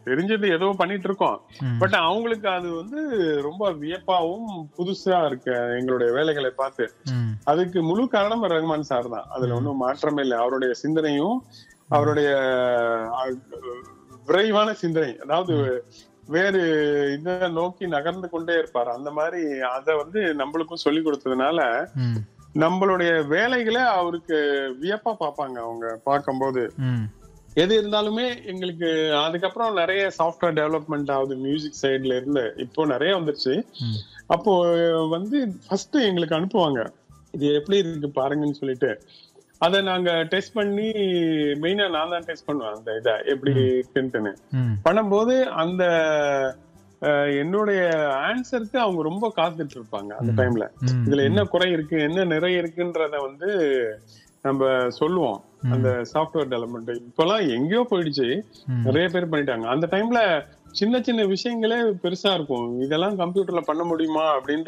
தெரிஞ்சது ஏதோ பண்ணிட்டு இருக்கோம் ம். பட் அவங்களுக்கு அது வந்து ரொம்ப வியப்பாவும் புதுசா இருக்கு எங்களுடைய வேலைகளை பார்த்து ம். அதுக்கு முழு காரணம் ரஹ்மான் சார் தான் அதுல ஒன்றும் மாற்றமே இல்லை அவருடைய சிந்தனையும் அவருடைய அஹ், விரைவான சிந்தனை அதாவது வேறு இதை நோக்கி நகர்ந்து கொண்டே இருப்பார் அந்த மாதிரி அதை வந்து நம்மளுக்கும் சொல்லி கொடுத்ததுனால ம். நம்மளுடைய வேலைகளை அவருக்கு வியப்பா பார்ப்பாங்க அவங்க பார்க்கும்போது ம். எது இருந்தாலுமே எங்களுக்கு அதுக்கப்புறம் நிறைய சாஃப்ட்வேர் டெவலப்மெண்ட் ஆகுது மியூசிக் சைடுல இருந்து இப்போ நிறைய வந்துருச்சு ம். அப்போ வந்து ஃபர்ஸ்ட் எங்களுக்கு அனுப்புவாங்க இது எப்படி இருக்கு பாருங்கன்னு சொல்லிட்டு அதை நாங்க டெஸ்ட் பண்ணி மெயினா நான் தான் டெஸ்ட் பண்ணுவேன் அந்த இதை எப்படி இருக்குன்ட்டுன்னு ம். பண்ணும்போது அந்த அஹ், என்னுடைய ஆன்சருக்கு அவங்க ரொம்ப காத்துட்டு இருப்பாங்க அந்த டைம்ல ம். இதுல என்ன குறை இருக்கு என்ன நிறை இருக்குன்றத வந்து நம்ம சொல்லுவோம் அந்த சாஃப்ட்வேர் டெவலப்மெண்ட் இப்பெல்லாம் எங்கேயோ போயிடுச்சு ம். நிறைய பேர் பண்ணிட்டாங்க அந்த டைம்ல சின்ன சின்ன விஷயங்களே பெருசா இருக்கும் இதெல்லாம் கம்ப்யூட்டர்ல பண்ண முடியுமா அப்படின்ற